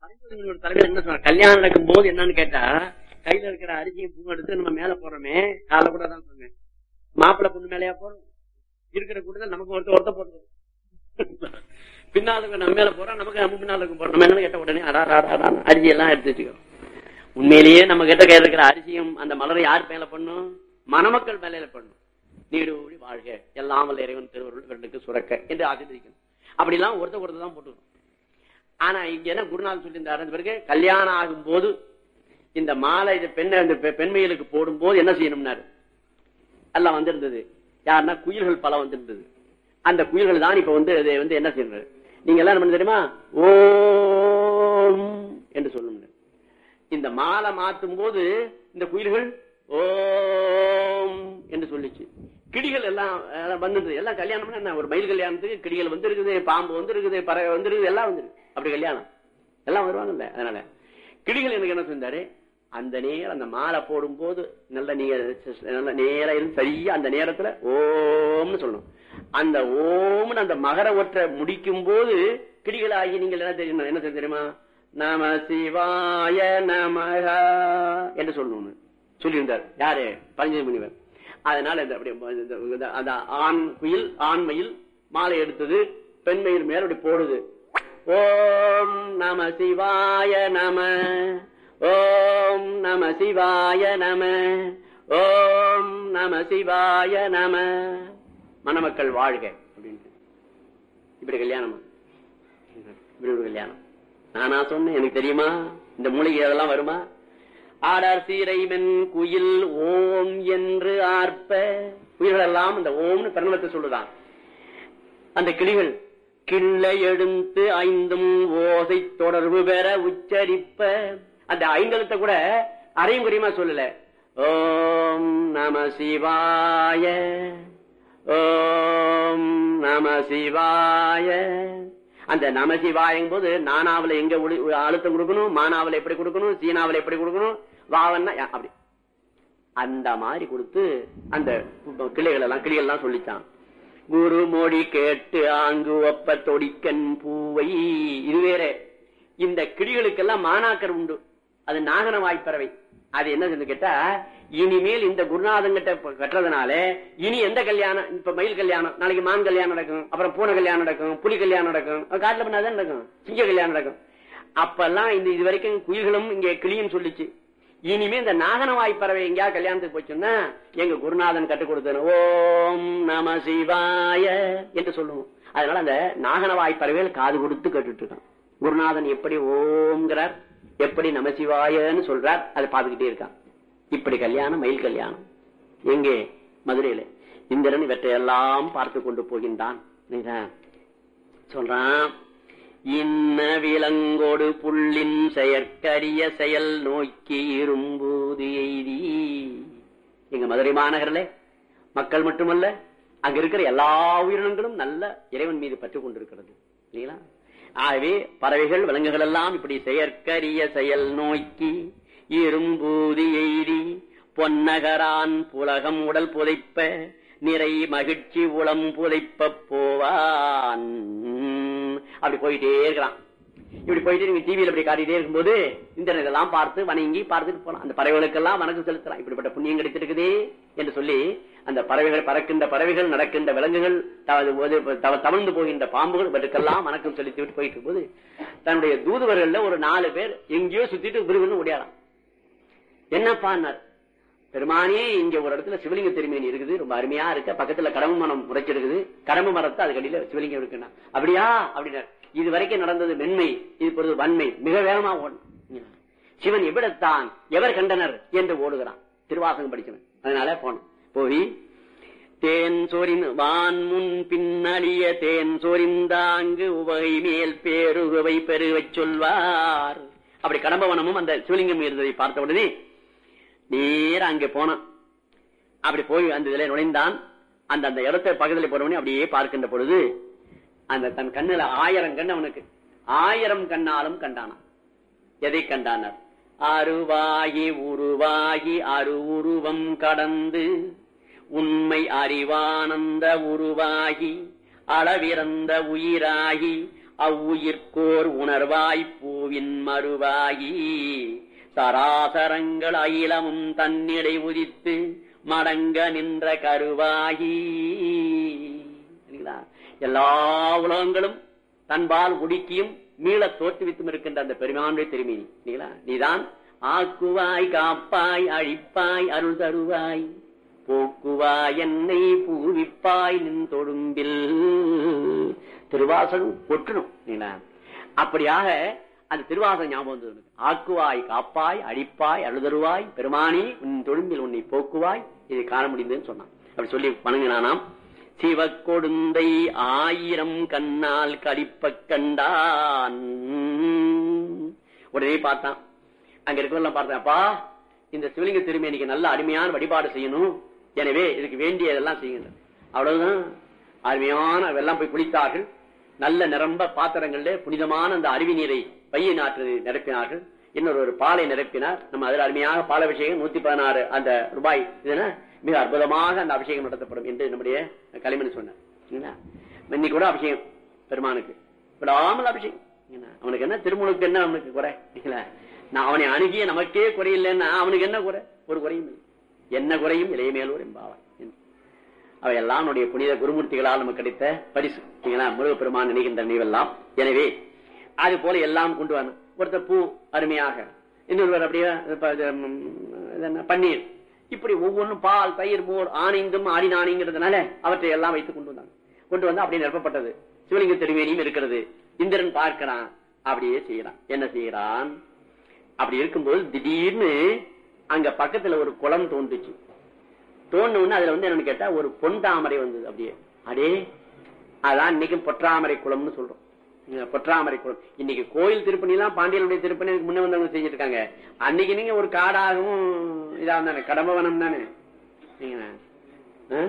பரஞ்சோதிகளோட தலைவர் என்ன சொன்னார் கல்யாணம் நடக்கும் போது என்னன்னு கேட்டா கையில இருக்கிற அரிசியும் பூ எடுத்து நம்ம மேல போடுறோமே கால கூட தான் சொன்னேன் மாப்பிள்ளை பொண்ணு மேலயா போறோம் இருக்கிற கூட்டத்தில் நமக்கு ஒருத்த ஒருத்த போட்டுருவோம் பின்னால இருக்க நம்ம மேல போறோம் நமக்கு நம்ம பின்னால இருக்கும் போறோம் நம்ம என்ன கேட்ட உடனே அடா அடா அரிசி எல்லாம் எடுத்து வச்சுக்கிறோம் உண்மையிலேயே நம்ம கிட்ட கையில இருக்கிற அரிசியும் அந்த மலரை யார் மேல பண்ணும் மணமக்கள் மேல பண்ணும் நீடூழி வாழ்க எல்லாம் வல்ல இறைவன் திருவருள் வெள்ளுக்கு சுரக்க என்று ஆசிரியக்கணும் அப்படி எல்லாம் ஒருத்த ஒருத்த தான் போட்டுக்கணும் ஆனா இங்க என்ன குருநாதன் சொல்லியிருந்தாரு அந்த பிறகு கல்யாணம் ஆகும் போது இந்த மாலை இந்த பெண்ணை இந்த பெ- பெண்மைகளுக்கு போடும் போது என்ன செய்யணும்னாரு எல்லாம் வந்திருந்தது யாருன்னா குயில்கள் பல வந்திருந்தது அந்த குயில்கள் தான் இப்ப வந்து இதை வந்து என்ன செய்யறது நீங்க எல்லாம் என்ன பண்ண தெரியுமா ஓம் என்று சொல்லணும் இந்த மாலை மாத்தும் போது இந்த குயில்கள் ஓம் என்று சொல்லிச்சு கிளிகள் எல்லாம் அஹ், வந்துருது எல்லாம் கல்யாணம் பண்ணா என்ன ஒரு மயில் கல்யாணத்துக்கு கிளிகள் வந்து இருக்குது பாம்பு வந்து இருக்குது பறவை வந்து இருக்குது எல்லாம் வந்துருக்கு அப்படி கல்யாணம் எல்லாம் வருவாங்கல்ல அதனால கிளிகள் எனக்கு என்ன செஞ்சாரு அந்த நேரம் அந்த மாலை போடும் போது நல்ல நீங்க நல்ல நேரம் இருந்து சரியா அந்த நேரத்துல ஓம்னு சொல்லணும் அந்த ஓம்னு அந்த மகர ஒற்றை முடிக்கும் போது கிளிகளாகி நீங்கள் என்ன தெரியும் என்ன செய்ய தெரியுமா நம சிவாய நமக என்று சொல்லணும் சொல்லியிருந்தார் யாரு பரஞ்சோதி முனிவர் அதனால இந்த அப்படி இந்த- இந்த- அந்த ஆண் குயில் ஆண்மையில் மாலை எடுத்தது பெண்மையில் மேல அப்படி போடுது ஓம் நம சிவாய நம ஓம் நம சிவாய நம ஓம் நம சிவாய நம மணமக்கள் வாழ்க அப்படின்ட்டு இப்படி கல்யாணமா இப்படி ஒரு கல்யாணம் நானா சொன்னேன் எனக்கு தெரியுமா இந்த மூலிகை அதெல்லாம் வருமா ஆடார் சீரைவன் குயில் ஓம் என்று ஆர்ப்ப குயில்கள் எல்லாம் இந்த ஓம்னு பிரணவத்தை சொல்லுதான் அந்த கிளிகள் கிள்ளை எடுத்து ஐந்தும் ஓசை தொடர்பு பெற உச்சரிப்ப அந்த ஐந்தெழுத்த கூட அரையும் குறையுமா சொல்லல ஓம் நம சிவாய ஓம் நம சிவாய அந்த நம சிவாயும் போது நானாவில எங்க ஒளி- அழுத்தம் கொடுக்கணும் மானாவில எப்படி கொடுக்கணும் சீனாவில எப்படி கொடுக்கணும் வாவன்னா யா- அப்படி அந்த மாதிரி கொடுத்து அந்த கிளைகள் எல்லாம் கிளிகள் எல்லாம் சொல்லிச்சான் குரு மொழி கேட்டு ஆங்கு ஒப்ப தொடிக்கன் பூவை இது வேற இந்த கிளிகளுக்கெல்லாம் மாணாக்கர் உண்டு அது நாகன வாய்ப்பறவை அது என்ன கேட்டா இனிமேல் இந்த குருநாதன் கிட்ட கட்டுறதுனால இனி எந்த கல்யாணம் இப்ப மயில் கல்யாணம் நாளைக்கு மான் கல்யாணம் நடக்கும் அப்புறம் பூனை கல்யாணம் நடக்கும் புலி கல்யாணம் நடக்கும் அது காட்டுல பண்ணாதான் நடக்கும் சிங்க கல்யாணம் நடக்கும் அப்பெல்லாம் இந்த இது வரைக்கும் குயில்களும் இங்க கிளியும் சொல்லிச்சு இனிமே இந்த நாகனவாய் பறவை எங்கேயாவது கல்யாணத்துக்கு போச்சுன்னா எங்க குருநாதன் கற்றுக் கொடுத்தன ஓம் நம சிவாய என்று சொல்லுவோம் அதனால அந்த நாகனவாய் பறவைகள் காது கொடுத்து கேட்டுட்டு இருக்கான் குருநாதன் எப்படி ஓம்ங்கிறார் எப்படி நமசிவாயன்னு சொல்றார் அதை பார்த்துக்கிட்டே இருக்கான் இப்படி கல்யாணம் மயில் கல்யாணம் எங்கே மதுரையில இந்திரன் இவற்றையெல்லாம் பார்த்து கொண்டு போகின்றான் இல்லைங்களா? சொல்றான் இன்ன விலங்கோடு புள்ளின் செயற்கரிய செயல் நோக்கி இரும்பூது எய்தி எங்க மதுரை மாநகரிலே மக்கள் மட்டுமல்ல அங்க இருக்கிற எல்லா உயிரினங்களும் நல்ல இறைவன் மீது பற்று கொண்டிருக்கிறது இல்லைங்களா ஆகவே பறவைகள் விலங்குகள் எல்லாம் இப்படி செயற்கரிய செயல் நோக்கி இரும்பூதி எய்தி பொன்னகரான் புலகம் உடல் புதைப்ப நிறை மகிழ்ச்சி உளம் புதைப்ப போவான் அப்படி போயிட்டே இருக்கலாம் இப்படி போயிட்டு நீங்க டிவியில அப்படி காட்டிட்டே இருக்கும்போது இன்டர்நெட் எல்லாம் பார்த்து வணங்கி பார்த்துட்டு போலாம் அந்த பறவைகளுக்கெல்லாம் வணக்கம் செலுத்தலாம் இப்படிப்பட்ட புண்ணியம் கிடைத்திருக்குதே என்று சொல்லி அந்த பறவைகள் பறக்கின்ற பறவைகள் நடக்கின்ற விலங்குகள் தவ- ஒரு- தவ- தவழ்ந்து போகின்ற பாம்புகள் இவற்றுக்கெல்லாம் வணக்கம் செலுத்தி விட்டு போயிட்டு இருக்கும்போது தன்னுடைய தூதுவர்கள்ல ஒரு நாலு பேர் எங்கேயோ சுத்திட்டு விருதுன்னு ஓடியாராம் என்னப்பான்னார் பெருமானே இங்க ஒரு இடத்துல சிவலிங்க திருமேனி இருக்குது ரொம்ப அருமையா இருக்க பக்கத்துல கடம்பு மரம் முறைச்சிருக்குது கடம்பு மரத்தை அதுக்கடியில சிவலிங்கம் இருக்குன்னா அப்படியா அப்படின்னார் இது வரைக்கும் நடந்தது மென்மை இது பொழுது வன்மை மிக வேகமா ஓடும் சிவன் எவ்விடத்தான் எவர் கண்டனர் என்று ஓடுகிறான் திருவாசகம் படிச்சவன் அதனால போனோம் போய் தேன் சொரின் வான் முன் பின்னழிய தேன் சொரிந்தாங்கு உவகை மேல் பேருகவை பெருகச் சொல்வார் அப்படி கடம்பவனமும் அந்த சிவலிங்கம் இருந்ததை பார்த்த உடனே நேரா அங்கே போனான் அப்படி போய் அந்த இதுல நுழைந்தான் அந்த அந்த இடத்தை பக்கத்துல போனவனே அப்படியே பார்க்கின்ற பொழுது அந்த தன் கண்ணுல ஆயிரம் கண் அவனுக்கு ஆயிரம் கண்ணாலும் கண்டானான் எதை கண்டானார் அருவாகி உருவாகி அரு உருவம் கடந்து உண்மை அறிவானந்த உருவாகி அளவிறந்த உயிராகி அவ்வுயிர்க்கோர் உணர்வாய் பூவின் மறுவாகி சராசரங்கள் அயிலமும் தன்னிடை உதித்து மடங்க நின்ற கருவாகி சரிங்களா? எல்லா உலகங்களும் தன்பால் உடுக்கியும் மீள தோற்றுவித்தும் இருக்கின்ற அந்த பெருமானுடைய திருமேனி சரிங்களா? நீதான் ஆக்குவாய் காப்பாய் அழிப்பாய் அருள் தருவாய் போக்குவாய் என்னை பூவிப்பாய் நின் தொடும்பில் திருவாசகம் கொட்டணும் சரிங்களா? அப்படியாக அந்த திருவாசகம் ஞாபகம் வந்தது எனக்கு. ஆக்குவாய் காப்பாய் அழிப்பாய் அழுதருவாய் பெருமானி உன் தொழும்பில் உன்னை போக்குவாய் இதை காண முடிந்ததுன்னு சொன்னான் அப்படி சொல்லி வணங்கினானாம் சிவக்கொடுந்தை ஆயிரம் கண்ணால் கழிப்பக் கண்டான் உடனே பார்த்தான் அங்க இருக்கவெல்லாம் பார்த்தேன் அப்பா இந்த சிவலிங்க திருமேனிக்கு நல்ல அருமையான வழிபாடு செய்யணும் எனவே இதுக்கு வேண்டியதெல்லாம் செய்யுங்க அவ்வளவுதான் அருமையான எல்லாம் போய் குளித்தார்கள் நல்ல நிரம்ப பாத்திரங்கள்ல புனிதமான அந்த அருவி நீரை பைய நாற்று நிரப்பினார்கள் இன்னொரு ஒரு பாலை நிரப்பினார் நம்ம அதில் அருமையாக பால் அபிஷேகம் நூத்தி பதினாறு அந்த ரூபாய் இதுனா மிக அற்புதமாக அந்த அபிஷேகம் நடத்தப்படும் என்று நம்முடைய களிமணி சொன்னார் சரிங்களா? இன்னைக்கு கூட அபிஷேகம் பெருமானுக்கு விடாமல் அபிஷேகம் என்ன? அவனுக்கு என்ன திருமுழுக்கு என்ன அவனுக்கு குறை இல்லைங்களா? நான் அவனை அணுகிய நமக்கே குறையில்லைன்னா அவனுக்கு என்ன குறை ஒரு குறையும் இல்லை என்ன குறையும் இளையமேலூர் என்பாவன் அவையெல்லாம் அவனுடைய புனித குருமூர்த்திகளால் நமக்கு கிடைத்த பரிசு சரிங்களா? முருகப்பெருமான் நினைகின்ற நினைவெல்லாம் எனவே அது போல எல்லாம் கொண்டு வரணும் ஒருத்தர் பூ அருமையாக இன்னொருவர் அப்படியே இப்ப இது, ம், இது என்ன, பன்னீர் இப்படி ஒவ்வொன்றும் பால் தயிர் மோர் ஆணைந்தும் ஆடினானிங்கிறதுனால அவற்றை எல்லாம் வைத்து கொண்டு வந்தாங்க கொண்டு வந்து அப்படியே நிரப்பப்பட்டது சிவலிங்க திருவேணியும் இருக்கிறது இந்திரன் பார்க்கிறான் அப்படியே செய்யறான் என்ன செய்யறான் அப்படி இருக்கும்போது திடீர்னு அங்க பக்கத்துல ஒரு குளம் தோன்றுச்சு தோணுன உடனே அதுல வந்து என்னன்னு கேட்டா ஒரு பொன் தாமரை வந்தது அப்படியே அடே அதான் இன்னைக்கும் பொற்றாமரை குளம்னு சொல்றோம் இங்க பொற்றாமரை குளம் இன்னைக்கு கோயில் திருப்பணி எல்லாம் பாண்டியனுடைய திருப்பணி இதுக்கு முன்ன வந்தவங்க செஞ்சுட்டு இருக்காங்க அன்னைக்கு நீங்க ஒரு காடாகவும் இதா தானே கடம்பவனம் தானே நீங்க, ஆ?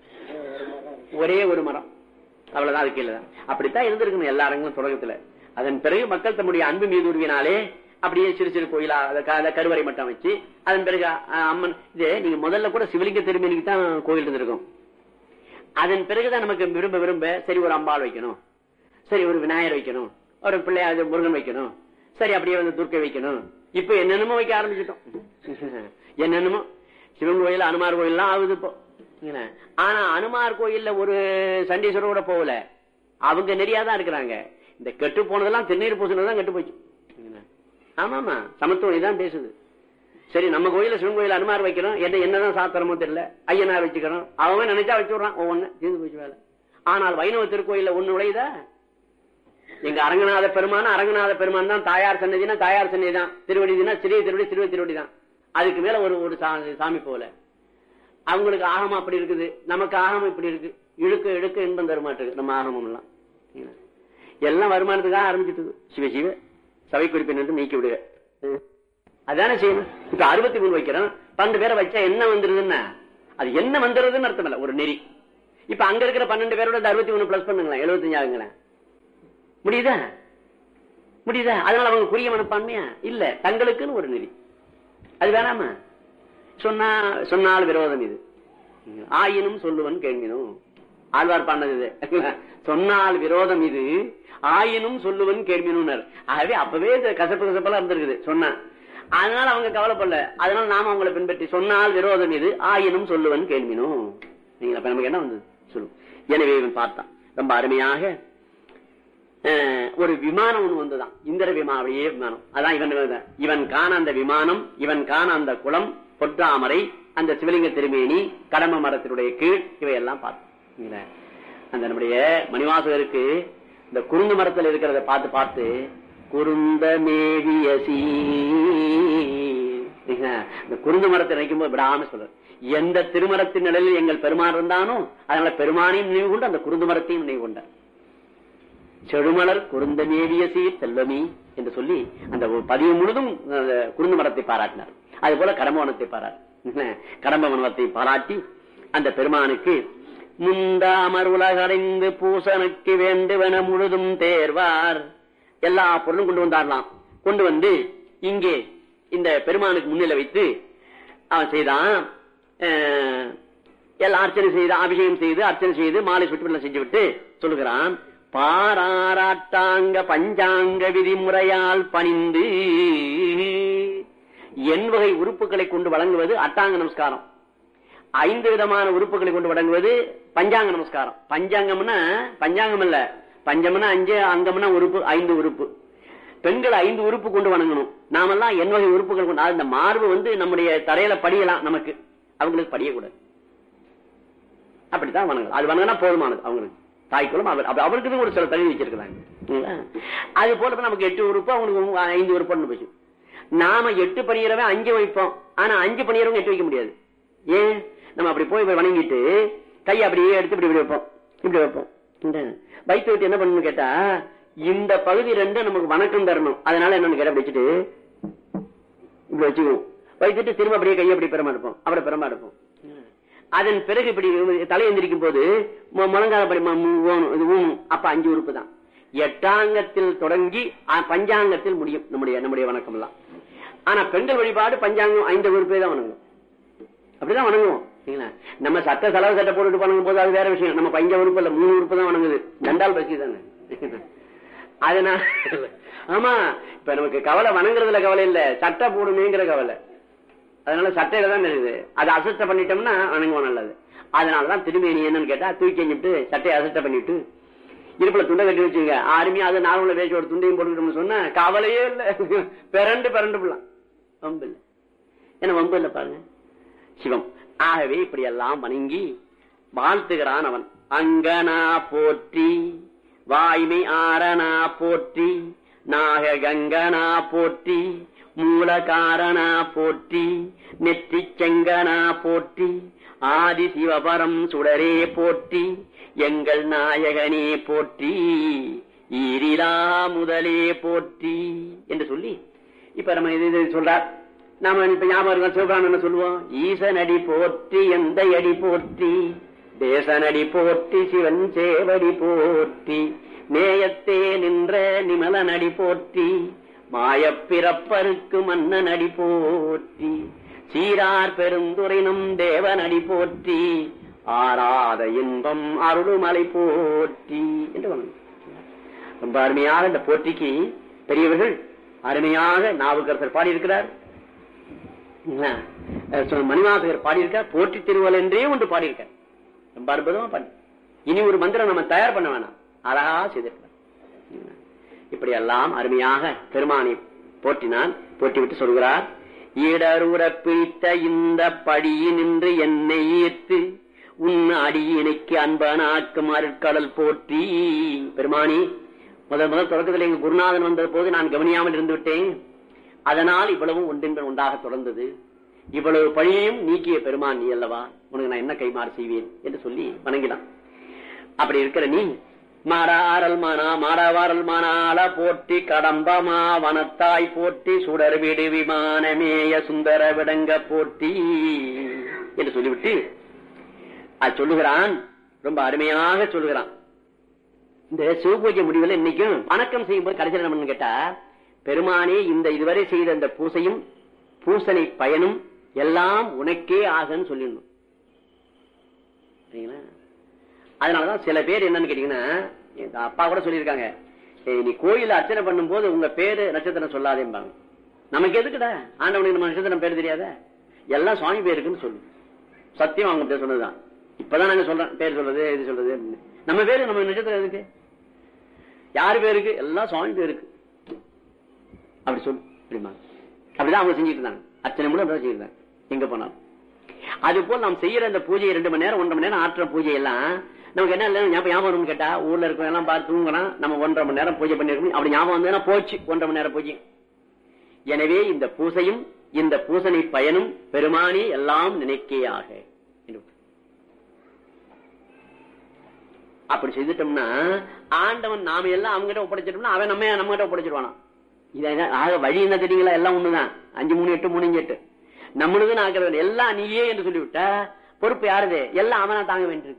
ஒரே ஒரு மரம் அவ்வளவுதான் அதுக்கு இல்ல அப்படித்தான் இருந்திருக்கணும் எல்லா இடங்களும் தொடக்கத்துல அதன் பிறகு மக்கள் தம்முடைய அன்பு மீது உருவினாலே அப்படியே சிறு சிறு கோயிலா அத க- அத கருவறை மட்டும் வச்சு அதன் பிறகு அ, அம்மன் இது நீங்க முதல்ல கூட சிவலிங்க திருமணிக்கு தான் கோயில் இருந்திருக்கும் அதன் பிறகுதான் நமக்கு விரும்ப விரும்ப சரி ஒரு அம்பாள் வைக்கணும் சரி ஒரு விநாயகர் வைக்கணும் ஒரு பிள்ளையார் முருகன் வைக்கணும் சரி அப்படியே வந்து துர்க்கை வைக்கணும் இப்ப என்னென்னமோ வைக்க ஆரம்பிச்சிட்டோம் என்னென்னமோ சிவன் கோயில் அனுமார் கோயில்லாம் ஆகுது இப்போ என்ன? ஆனா அனுமார் கோயில்ல ஒரு சண்டீஸ்வரர் கூட போகல அவங்க நெறியாதான் இருக்கிறாங்க இந்த கெட்டு போனதெல்லாம் திருநீர் பூசினதான் கெட்டு போச்சு என்ன? ஆமாமா சமத்துவம் இதான் பேசுது சரி நம்ம கோயில சிவன் கோயில் அனுமார் வைக்கிறோம் என்ன என்னதான் சாத்திரமோ தெரியல ஐயனார் வச்சுக்கிறோம் அவன் நினைச்சா வச்சு விடுறான் ஒவ்வொன்னு தீர்ந்து போச்சு வேலை ஆனால் வைணவ திருக்கோயில்ல ஒண்ணு நுழையுதா எங்க அரங்கநாத பெருமான அரங்கநாத பெருமான் தான் தாயார் சன்னதினா தாயார் சன்னதி தான் திருவடினா சிறிய திருவடி சிறுவ திருவடி தான் அதுக்கு மேல ஒரு ஒரு சா- சாமி போல அவங்களுக்கு ஆகமம் அப்படி இருக்குது நமக்கு ஆகமம் இப்படி இருக்கு இழுக்க இழுக்க இன்பம் தருமாட்டுக்கு நம்ம ஆகமம் எல்லாம் எல்லாம் வருமானத்துக்காக ஆரம்பிச்சிட்டு சிவ சிவ சபை குறிப்பினர் நீக்கி விடுக அதானே செய்யணும் இப்ப அறுபத்தி மூணு வைக்கிறோம் பன்னெண்டு பேரை வச்சா என்ன வந்துருதுன்னா அது என்ன வந்துருதுன்னு அர்த்தம் இல்ல ஒரு நெறி இப்ப அங்க இருக்கிற பன்னெண்டு பேரோட இந்த அறுபத்தி மூணு பிளஸ் பண்ணுங்களேன் எழுபத்தஞ்சு ஆகுங்களேன் முடியுதா முடியுதா அதனால அவங்க குறிய மனப்பான்மையா இல்ல தங்களுக்குன்னு ஒரு நெறி அது வேணாமா சொன்னா சொன்னால் விரோதம் இது ஆயினும் சொல்லுவன் கேள்வினும் ஆழ்வார் பாண்டது இது சொன்னால் விரோதம் இது ஆயினும் சொல்லுவன் கேள்வினுனர் ஆகவே அப்பவே இந்த கசப்பு கசப்பெல்லாம் இருந்திருக்குது சொன்னா அதனால அவங்க கவலைப்படல அதனால நாம அவங்களை பின்பற்றி சொன்னால் விரோதம் இது ஆயினும் சொல்லுவன் கேள்வினும் நீங்க அப்ப நமக்கு என்ன வந்தது சொல்லு எனவே இவன் பார்த்தான் ரொம்ப அருமையாக அஹ், ஒரு விமானம் ஒண்ணு வந்துதான் இந்திர விமானம் அப்படியே விமானம் அதான் இவன் இவன் இவன் காண அந்த விமானம் இவன் காண அந்த குளம் பொற்றாமரை அந்த சிவலிங்க திருமேனி கடம்ப மரத்தினுடைய கீழ் இவையெல்லாம் பார்த்தோம் அந்த நம்முடைய மணிவாசகருக்கு இந்த குருந்த மரத்துல இருக்கிறத பார்த்து பார்த்து குருந்த மேவிய சீர். இந்த குருந்த மரத்தை நினைக்கும் போது விடாம சொல்ற எந்த திருமரத்தின் நிலையில் எங்கள் பெருமான் இருந்தானோ அதனால பெருமானையும் நினைவு கொண்டு அந்த குருந்த மரத்தையும் நினைவு கொண்டார் செழுமலர் குருந்தமேவிய சீர் செல்வமி என்று சொல்லி அந்த ஒரு பதிவு முழுதும் அந்த குருந்த மரத்தை பாராட்டினார் அது போல கடம்பவனத்தை பாராட்டு கடம்பவனத்தை பாராட்டி அந்த பெருமானுக்கு முந்தாமர் உலகடைந்து பூசனுக்கு வேண்டுவன முழுதும் தேர்வார் எல்லா பொருளும் கொண்டு வந்தாரலாம் கொண்டு வந்து இங்கே இந்த பெருமானுக்கு முன்னிலை வைத்து அவன் செய்தான் அஹ், எல்லாம் அர்ச்சனை செய்து அபிஷேகம் செய்து அர்ச்சனை செய்து மாலை சுற்றுப்பெல்லாம் செஞ்சு விட்டு சொல்லுகிறான் பாராட்டாங்க பஞ்சாங்க விதிமுறையால் பணிந்து என் வகை உறுப்புகளை கொண்டு வழங்குவது அட்டாங்க நமஸ்காரம் ஐந்து விதமான உறுப்புகளை கொண்டு வழங்குவது பஞ்சாங்க நமஸ்காரம் பஞ்சாங்கம்னா பஞ்சாங்கம் இல்ல பஞ்சம்னா அஞ்சு அங்கம்னா உறுப்பு ஐந்து உறுப்பு பெண்கள் ஐந்து உறுப்பு கொண்டு வணங்கணும் நாமெல்லாம் என் வகை உறுப்புகள் கொண்டு அந்த மார்பு வந்து நம்முடைய தரையில படியலாம் நமக்கு அவங்களுக்கு படியக்கூடாது அப்படித்தான் வணங்கலாம் அது வணங்கினா போதுமானது அவங்களுக்கு தாய்க்குளம் அவர் அப்ப அவருக்கு ஒரு சில தகுதி வச்சிருக்கிறாங்க அது போல நமக்கு எட்டு உறுப்பு அவங்களுக்கு ஐந்து உறுப்பு போச்சு நாம எட்டு பணியறவன் அஞ்சு வைப்போம் ஆனா அஞ்சு பணியறவங்க எட்டு வைக்க முடியாது ஏன் நம்ம அப்படி போய் போய் வணங்கிட்டு கையை அப்படியே எடுத்து இப்படி இப்படி வைப்போம் இப்படி வைப்போம் வைத்து விட்டு என்ன பண்ணணும் கேட்டா இந்த பகுதி ரெண்டு நமக்கு வணக்கம் தரணும் அதனால என்னன்னு கேட்ட வச்சுட்டு இப்படி வச்சுக்குவோம் வைத்துட்டு திரும்ப அப்படியே கையை அப்படி பெறமா இருப்போம் அவரை பெறமா இருப்போம் அதன் பிறகு இப்படி தலை எந்திரிக்கும் போது முழங்கால படி இது ஊனும் அப்ப அஞ்சு உறுப்பு தான் எட்டாங்கத்தில் தொடங்கி பஞ்சாங்கத்தில் முடியும் நம்முடைய நம்முடைய வணக்கம் எல்லாம் ஆனா பெண்கள் வழிபாடு பஞ்சாங்கம் ஐந்து உறுப்பே தான் வணங்கும் அப்படிதான் வணங்குவோம் நம்ம சட்ட செலவு சட்டை போட்டுட்டு வணங்கும் போது அது வேற விஷயம் நம்ம பஞ்ச உறுப்பு இல்ல மூணு உறுப்பு தான் வணங்குது தண்டால் பசி தானே அதனால ஆமா இப்ப நமக்கு கவலை வணங்குறதுல கவலை இல்ல சட்டை போடுமேங்கிற கவலை அதனால சட்டையில தான் இருக்குது அதை அசட்ட பண்ணிட்டோம்னா வணங்குவோம் நல்லது அதனாலதான் திருமேனி என்னன்னு கேட்டா தூக்கி செஞ்சுட்டு சட்டையை அசட்ட பண்ணிட்டு இருப்புல துண்டை கட்டி வச்சுங்க அருமையா அது நார்மல பேச்சு ஒரு துண்டையும் போட்டுக்கிட்டோம்னு சொன்னா கவலையே இல்ல பிறண்டு பிறண்டு போடலாம் வம்பு இல்ல என்ன வம்பு இல்ல பாருங்க சிவம் ஆகவே இப்படி எல்லாம் வணங்கி வாழ்த்துகிறான் அவன் அங்கனா போற்றி வாய்மை ஆரணா போற்றி நாக கங்கனா போற்றி மூலகாரணா போற்றி நெற்றி செங்கனா போற்றி ஆதி சிவபரம் சுடரே போற்றி எங்கள் நாயகனே போற்றி ஈரிலா முதலே போற்றி என்று சொல்லி இப்ப நம்ம இது சொல்றார் நாம இப்ப ஞாபகம் சிவபிராமன் என்ன சொல்லுவோம் ஈசனடி போற்றி எந்த அடி போற்றி தேசனடி போற்றி சிவன் சேவடி போற்றி நேயத்தே நின்ற நிமலனடி போற்றி மாயப்பிறப்பருக்கு மன்னன் அடி போற்றி சீரார் பெருந்துரைனும் தேவனடி போற்றி ஆராத இன்பம் அருளுமலை போற்றி என்று ரொம்ப அருமையாக இந்த போற்றிக்கு பெரியவர்கள் அருமையாக நாவுக்கரசர் பாடியிருக்கிறார் மணிவாசகர் பாடியிருக்கார் போற்றி திருவள் என்றே ஒன்று பாடியிருக்கார் ரொம்ப அற்புதமா பாடி இனி ஒரு மந்திரம் நம்ம தயார் பண்ண வேணாம் அழகா செய்திருக்கிறார் இப்படி எல்லாம் அருமையாக பெருமானை போற்றினான் போட்டி விட்டு சொல்கிறார் இடருற பிடித்த இந்த படியினின்று என்னை ஈர்த்து உன் அடியினைக்கு அன்பனாக்கும் அருட்கடல் போற்றி பெருமானி முதல் முதல் தொடக்கத்தில் எங்க குருநாதன் வந்த போது நான் கவனியாமல் இருந்து விட்டேன் அதனால் இவ்வளவு ஒன்றின் ஒன்றாக தொடர்ந்தது இவ்வளவு பழியையும் நீக்கிய பெருமான் நீ அல்லவா உனக்கு நான் என்ன கைமாறு செய்வேன் என்று சொல்லி வணங்கினான் அப்படி இருக்கிற நீ மாறாரல் மானா மாறவாரல் மானால போற்றி கடம்பமா வனத்தாய் போற்றி சுடர் விடு விமானமேய சுந்தர விடங்க போற்றி என்று சொல்லிவிட்டு அது சொல்லுகிறான் ரொம்ப அருமையாக சொல்லுகிறான் இந்த சிவபூஜை முடிவில் இன்னைக்கும் வணக்கம் செய்யும் போது கடைசியில் என்ன கேட்டா பெருமானே இந்த இதுவரை செய்த அந்த பூசையும் பூசனை பயனும் எல்லாம் உனக்கே ஆகன்னு சொல்லிடணும் அதனாலதான் சில பேர் என்னன்னு கேட்டீங்கன்னா எங்க அப்பா கூட சொல்லியிருக்காங்க நீ கோயில அர்ச்சனை பண்ணும் போது உங்க பேரு நட்சத்திரம் சொல்லாதேம்பாங்க நமக்கு எதுக்குடா ஆண்டவனுக்கு நம்ம நட்சத்திரம் பேர் தெரியாத எல்லாம் சுவாமி பேருக்குன்னு சொல்லு சத்தியம் அவங்க பேர் சொன்னதுதான் இப்பதான் நாங்க சொல்றேன் பேர் சொல்றது இது சொல்றது நம்ம பேரு நம்ம நட்சத்திரம் எதுக்கு யாரு பேருக்கு எல்லாம் சுவாமி பேருக்கு அப்படி சொல்லு அப்படிமா அப்படிதான் அவங்க செஞ்சுட்டு இருந்தாங்க அத்தனை மூலம் அப்படிதான் செஞ்சிருந்தாங்க எங்க போனாலும் அது போல் நாம் செய்யற அந்த பூஜை ரெண்டு மணி நேரம் ஒன்றரை மணி நேரம் ஆற்றுற பூஜை எல்லாம் நமக்கு என்ன இல்லை ஞாபகம் ஞாபகம் கேட்டா ஊர்ல இருக்கிற எல்லாம் பார்த்து தூங்கலாம் நம்ம ஒன்றரை மணி நேரம் பூஜை பண்ணிருக்கோம் அப்படி ஞாபகம் வந்ததுன்னா போச்சு ஒன்றரை மணி நேரம் பூஜை எனவே இந்த பூசையும் இந்த பூசனை பயனும் பெருமானி எல்லாம் நினைக்கையாக அப்படி செய்துட்டோம்னா ஆண்டவன் நாம எல்லாம் அவங்க கிட்ட ஒப்படைச்சிட்டோம்னா அவன் நம்ம நம்ம கிட்ட ஒப்படைச்சிருவானா ஆக வழி என்ன தெரியுங்களா எல்லாம் ஒண்ணுதான் அஞ்சு மூணு எட்டு மூணு எட்டு நம்மளுக்கு ஆக்கிறது எல்லாம் நீயே என்று சொல்லிவிட்ட பொறுப்பு யாருது எல்லாம் அவனா தாங்க வேண்டியிருக்கு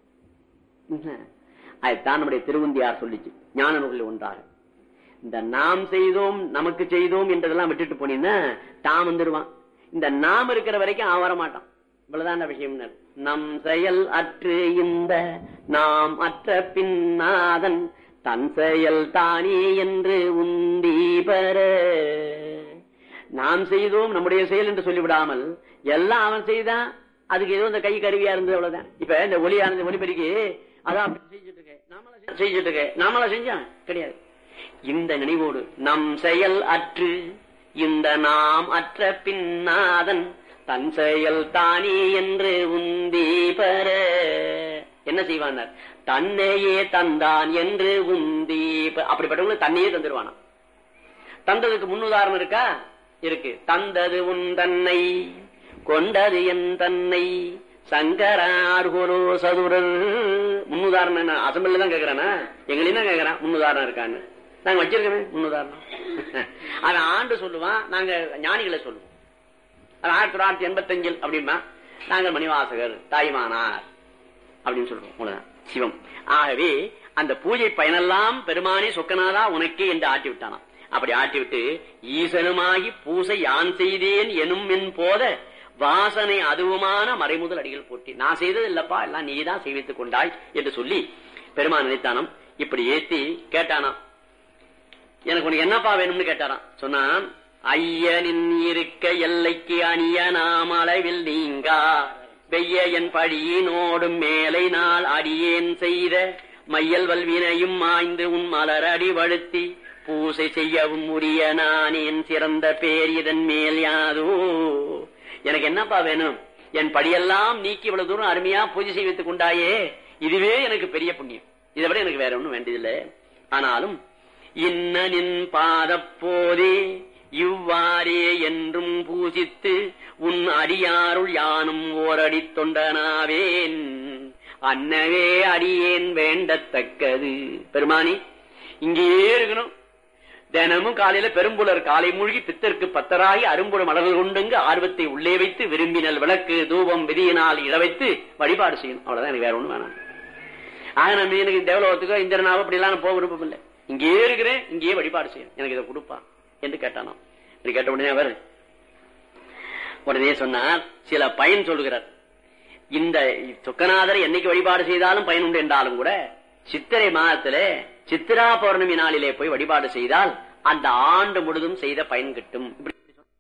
அதுதான் நம்முடைய திருவந்தியார் சொல்லிச்சு ஞான நூலில் ஒன்றாக இந்த நாம் செய்தோம் நமக்கு செய்தோம் என்றதெல்லாம் விட்டுட்டு போனீங்கன்னா தாம் வந்துடுவான் இந்த நாம் இருக்கிற வரைக்கும் அவன் வர மாட்டான் இவ்வளவுதான் விஷயம் நம் செயல் அற்று இந்த நாம் அற்ற பின்னாதன் தன் செயல் தானே என்று உந்தி பெற நாம் செய்தோம் நம்முடைய செயல் என்று சொல்லிவிடாமல் எல்லாம் அவன் செய்தான் அதுக்கு ஏதோ இந்த கை கருவியா இருந்தது அவ்வளவுதான் இப்ப இந்த ஒலியானது ஒலிபெருக்கி அதான் அப்படி செஞ்சுட்டு இருக்கேன் நாமளா செஞ்சு- செஞ்சுட்டு இருக்கேன் நாமளா செஞ்சான் கிடையாது இந்த நினைவோடு நம் செயல் அற்று இந்த நாம் அற்ற பின்னாதன் தன் செயல் தானே என்று உந்தி பெற என்ன செய்வானார் தன்னையே தந்தான் என்று உந்தி பெ- அப்படிப்பட்டவங்களுக்கு தன்னையே தந்துருவானா தந்ததுக்கு முன்னுதாரணம் இருக்கா இருக்கு தந்தது உன் தன்னை கொண்டது என் தன்னை சங்கரார்குலோ சதுரர் முன்னுதாரணம் என்ன அசம்பிள் தான் கேக்குறானா எங்களையும் தான் கேக்குறான் முன்னுதாரணம் இருக்கான்னு நாங்க வச்சிருக்கோமே முன்னுதாரணம் அவன் ஆண்டு சொல்லுவான் நாங்க ஞானிகளை சொல்லுவோம் அது ஆயிரத்தி தொள்ளாயிரத்தி எண்பத்தி அஞ்சில் அப்படிமா நாங்கள் மணிவாசகர் தாய்மானார் அப்படின்னு சொல்றோம் அவ்வளவுதான் சிவம் ஆகவே அந்த பூஜை பயனெல்லாம் பெருமானே சொக்கநாதா உனக்கே என்று ஆட்டி விட்டானாம் அப்படி ஆட்டிவிட்டு ஈசனுமாகி பூசை யான் செய்தேன் எனும் என் போத வாசனை அதுவுமான மறைமுதல் அடிகள் போட்டி நான் செய்தது இல்லப்பா எல்லாம் நீதான் செய்வித்துக் கொண்டாய் என்று சொல்லி பெருமான் நினைத்தானாம் இப்படி ஏத்தி கேட்டானாம் எனக்கு உனக்கு என்னப்பா வேணும்னு கேட்டாராம் சொன்னான் ஐயனின் இருக்க எல்லைக்கு அணிய நாம் அளவில் நீங்கா வெய்ய என் பழியினோடும் மேலை நாள் அடியேன் செய்த மையல் வல்வினையும் மாய்ந்து உன் மலர் அடி வழுத்தி பூசை செய்யவும் உரிய நான் என் சிறந்த பேர் இதன் மேல் யாதோ எனக்கு என்னப்பா வேணும் என் படியெல்லாம் நீக்கி இவ்வளவு தூரம் அருமையா பூஜை செய்வித்துக் கொண்டாயே இதுவே எனக்கு பெரிய புண்ணியம் இதை விட எனக்கு வேற ஒண்ணும் வேண்டியதில்லை ஆனாலும் இன்னனின் பாதப்போதே இவ்வாறே என்றும் பூஜித்து உன் அடியாருள் யானும் ஓரடி தொண்டனாவேன் அன்னவே அடியேன் வேண்டத்தக்கது பெருமானி இங்கேயே இருக்கணும் தினமும் காலையில பெரும்புலர் காலை மூழ்கி பித்தருக்கு பத்தராகி அரும்புல மலர்கள் கொண்டுங்க ஆர்வத்தை உள்ளே வைத்து விரும்பினல் விளக்கு தூபம் விதியினால் இழ வைத்து வழிபாடு செய்யணும் அவ்வளவுதான் எனக்கு வேற ஒண்ணும் வேணாம் ஆக நம்ம எனக்கு தேவலோகத்துக்கோ இந்திரனாவோ அப்படி எல்லாம் போக விருப்பம் இல்லை இங்கேயே இருக்கிறேன் இங்கேயே வழிபாடு செய்யணும் எனக்கு இதை கொடுப்பா என்று கேட்டானாம் இது கேட்ட உடனே அவர் உடனே சொன்னார் சில பயன் சொல்லுகிறார் இந்த சொக்கநாதரை என்னைக்கு வழிபாடு செய்தாலும் பயன் உண்டு என்றாலும் கூட சித்திரை மாதத்துல சித்திரா பௌர்ணமி நாளிலே போய் வழிபாடு செய்தால் அந்த ஆண்டு முழுதும் செய்த பயன் கிட்டும் இப்படி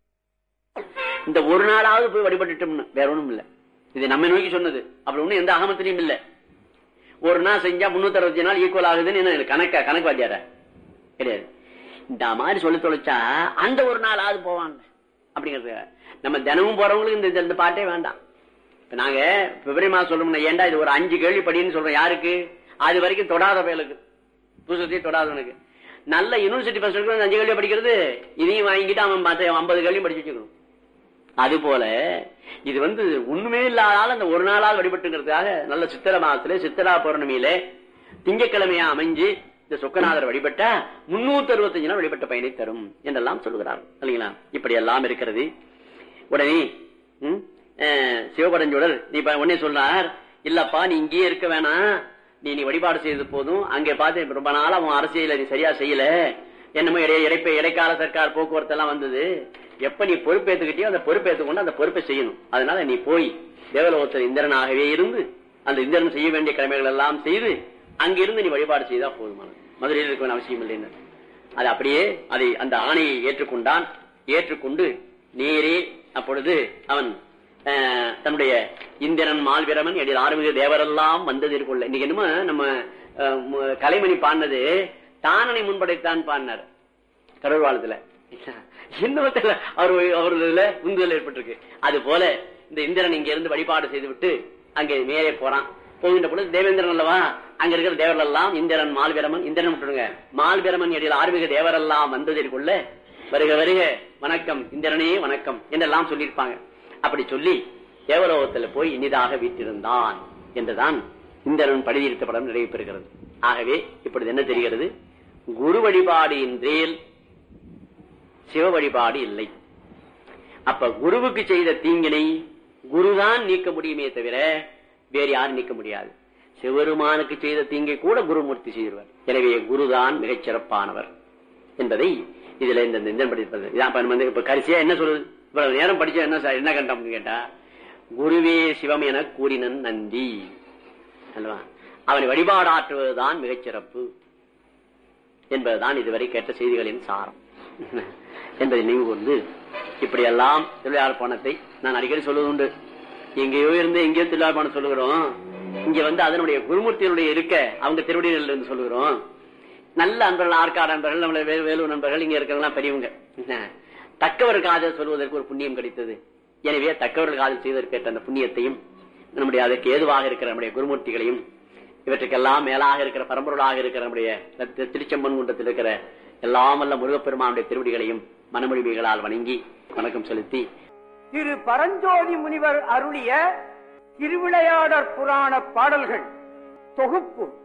இந்த ஒரு நாளாவது போய் வழிபட்டுட்டோம்னு வேற ஒண்ணும் இல்ல இது நம்ம நோக்கி சொன்னது அப்படி ஒண்ணும் எந்த அகமத்திலையும் இல்ல ஒரு நாள் செஞ்சா முன்னூத்தி அறுபத்தி நாள் ஈக்குவல் ஆகுதுன்னு என்ன கணக்க கணக்கு வாத்தியார கிடையாது இந்த மாதிரி சொல்லி தொலைச்சா அந்த ஒரு நாள் ஆகுது போவாங்க அப்படிங்கிறது நம்ம தினமும் போறவங்களுக்கு இந்த இந்த பாட்டே வேண்டாம் இப்ப நாங்க பிப்ரவரி மாசம் சொல்லணும்னா ஏன்டா இது ஒரு அஞ்சு கேள்வி படின்னு சொல்றோம் யாருக்கு அது வரைக்கும் தொடாத பயலுக்கு புதுசத்தையும் தொடாதவனுக்கு நல்ல யூனிவர்சிட்டி பசங்களுக்கு அஞ்சு கேள்வி படிக்கிறது இதையும் வாங்கிட்டு அவன் மத்த ஐம்பது கேள்வி படிச்சு வச்சுக்கணும் அது போல இது வந்து ஒண்ணுமே இல்லாதால அந்த ஒரு நாளால் வழிபட்டுங்கிறதுக்காக நல்ல சித்திர மாசத்துல சித்திரா பௌர்ணமியில திங்கக்கிழமையா அமைஞ்சு இந்த சொக்கநாதர் வழிபட்டா முன்னூத்தி அறுபத்தஞ்சு நாள் வழிபட்ட பயனை தரும் என்றெல்லாம் சொல்லுகிறார் இல்லைங்களா இப்படி எல்லாம் இருக்கிறது உடனே ம், அஹ், சிவபரஞ்சோடர் நீ இப்ப உடனே சொன்னார் இல்லப்பா நீ இங்கேயே இருக்க வேணாம் நீ நீ வழிபாடு செய்தது போதும் அங்கே பார்த்து இப்ப ரொம்ப நாள் அவன் அரசியல நீ சரியா செய்யல என்னமோ இடை இடைப்ப இடைக்கால சர்க்கார் போக்குவரத்து எல்லாம் வந்தது எப்ப நீ பொறுப்பேத்துக்கிட்டியோ அந்த பொறுப்பேற்று கொண்டு அந்த பொறுப்பை செய்யணும் அதனால நீ போய் தேவலோகத்தில் இந்திரனாகவே இருந்து அந்த இந்திரன் செய்ய வேண்டிய கடமைகள் எல்லாம் செய்து அங்கிருந்து நீ வழிபாடு செய்தா போதுமானது மதுரையில் இருக்க வேண்டிய அவசியம் இல்லைன்னு அது அப்படியே அதை அந்த ஆணையை ஏற்றுக்கொண்டான் ஏற்றுக்கொண்டு நேரே அப்பொழுது அவன் அஹ், தன்னுடைய இந்திரன் மால்வீரமன் எடில் ஆறுமிக தேவரெல்லாம் வந்தது கொள்ள இன்னைக்கு என்னமோ நம்ம அஹ், மு- கலைமணி பாடினது தானனை முன்படைத்தான் பாடினார் கடவுள்வாளத்துல இன்னொருத்தர் அவர் அவர்கள உந்துதல் ஏற்பட்டிருக்கு அது போல இந்த இந்திரன் இங்க இருந்து வழிபாடு செய்து விட்டு அங்கே மேலே போறான் போகின்ற பொழுது தேவேந்திரன் அல்லவா அங்க இருக்கிற தேவர்கள் எல்லாம் இந்திரன் மால்வீரமன் இந்திரன் விட்டுருங்க மால்வீரமன் எடில் ஆர்மிக தேவரெல்லாம் வந்ததற்குள்ள வருக வருக வணக்கம் இந்திரனே வணக்கம் என்றெல்லாம் சொல்லியிருப்பாங்க அப்படி சொல்லி தேவலோகத்துல போய் இனிதாக வீட்டிருந்தான் என்றுதான் இந்திரன் படுதியிருத்த படம் நிறைவு பெறுகிறது ஆகவே இப்பொழுது என்ன தெரிகிறது குரு வழிபாடு இன்றேல் சிவ வழிபாடு இல்லை அப்ப குருவுக்கு செய்த தீங்கினை குருதான் நீக்க முடியுமே தவிர வேறு யாரும் நீக்க முடியாது சிவருமானுக்கு செய்த தீங்கை கூட குருமூர்த்தி செய்திருவார் எனவே குருதான் மிகச் சிறப்பானவர் என்பதை இதுல இந்த இந்த படிப்பது இதான் இப்ப நம்ம வந்து இப்ப கரிசியா என்ன சொல்லுது இவ்வளவு நேரம் படிச்சா என்ன சார் என்ன கண்டோம்னு கேட்டா குருவே சிவம் என கூறினன் நந்தி அல்லவா அவனை வழிபாடாற்றுவதுதான் மிகச் சிறப்பு என்பதுதான் இதுவரை கேட்ட செய்திகளின் சாரம் என்பதை நினைவு கொண்டு இப்படியெல்லாம் திருவிழார் பணத்தை நான் அடிக்கடி சொல்வது உண்டு எங்கேயோ இருந்து எங்கேயோ திருவிழா பணம் சொல்லுகிறோம் இங்க வந்து அதனுடைய குருமூர்த்தியினுடைய இருக்க அவங்க திருவடிகள் இருந்து சொல்லுகிறோம் நல்ல அன்பர்கள் ஆற்காடு நண்பர்கள் நம்மள வே- வேலூர் நண்பர்கள் இங்க இருக்கிறவங்க பெரியவங்க என்ன? தக்கவர் காதல் சொல்வதற்கு ஒரு புண்ணியம் கிடைத்தது எனவே தக்கவர்கள் காதல் செய்வதற்கு ஏற்ற அந்த புண்ணியத்தையும் நம்முடைய அதற்கு ஏதுவாக இருக்கிற நம்முடைய குருமூர்த்திகளையும் இவற்றுக்கெல்லாம் மேலாக இருக்கிற பரம்பொருளாக இருக்கிற நம்முடைய தி- திருச்செம்பன் குன்றத்தில் இருக்கிற எல்லாம் வல்ல முருகப்பெருமானுடைய திருவடிகளையும் மனமொழிமைகளால் வணங்கி வணக்கம் செலுத்தி திரு பரஞ்சோதி முனிவர் அருளிய திருவிளையாடற் புராண பாடல்கள் தொகுப்பு